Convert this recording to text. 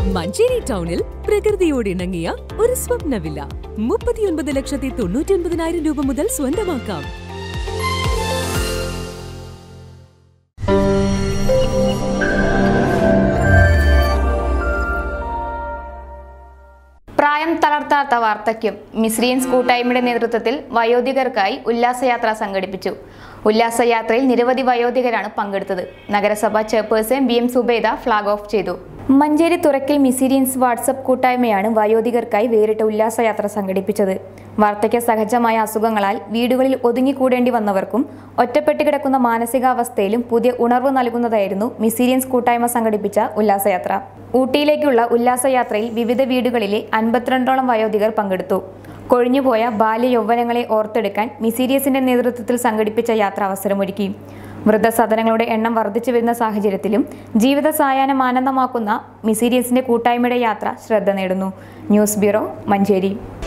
മഞ്ചേരി ടൗണിൽ പ്രകൃതിയോട് ഇണങ്ങിയ ഒരു സ്വപ്ന വില്ല മുപ്പത്തിയൊൻപത് ലക്ഷത്തി തൊണ്ണൂറ്റി ഒൻപതിനായിരം രൂപ മുതൽ സ്വന്തമാക്കാം പ്രായം തളർത്താത്ത വാർദ്ധക്യം മിസ്രിയൻസ് കൂട്ടായ്മയുടെ നേതൃത്വത്തിൽ വയോധികർക്കായി ഉല്ലാസയാത്ര സംഘടിപ്പിച്ചു ഉല്ലാസയാത്രയിൽ നിരവധി വയോധികരാണ് പങ്കെടുത്തത് നഗരസഭാ chairperson B M Zubaida flag off ചെയ്തു മഞ്ചേരി തുറക്കിൽ മിസിരിയൻസ് വാട്സപ്പ് കൂട്ടായ്മയാണ് വയോധികർക്കായി വേറിട്ട ഉല്ലാസയാത്ര സംഘടിപ്പിച്ചത് വാർദ്ധക്യ സഹജമായ അസുഖങ്ങളാൽ വീടുകളിൽ ഒതുങ്ങിക്കൂടേണ്ടി വന്നവർക്കും ഒറ്റപ്പെട്ട് കിടക്കുന്ന മാനസികാവസ്ഥയിലും പുതിയ ഉണർവ് നൽകുന്നതായിരുന്നു മിസീരിയൻസ് കൂട്ടായ്മ സംഘടിപ്പിച്ച ഉല്ലാസയാത്ര ഊട്ടിയിലേക്കുള്ള ഉല്ലാസയാത്രയിൽ വിവിധ വീടുകളിലെ അൻപത്തിരണ്ടോളം വയോധികർ പങ്കെടുത്തു കൊഴിഞ്ഞുപോയ ബാല്യ യൗവനങ്ങളെ ഓർത്തെടുക്കാൻ മിസീരിയസിന്റെ നേതൃത്വത്തിൽ സംഘടിപ്പിച്ച യാത്ര അവസരമൊരുക്കി വൃദ്ധസദനങ്ങളുടെ എണ്ണം വർദ്ധിച്ചു വരുന്ന സാഹചര്യത്തിലും ജീവിത സായാഹ്നം ആനന്ദമാക്കുന്ന മിസീരിയസിന്റെ കൂട്ടായ്മയുടെ യാത്ര ശ്രദ്ധ നേടുന്നു ന്യൂസ് ബ്യൂറോ മഞ്ചേരി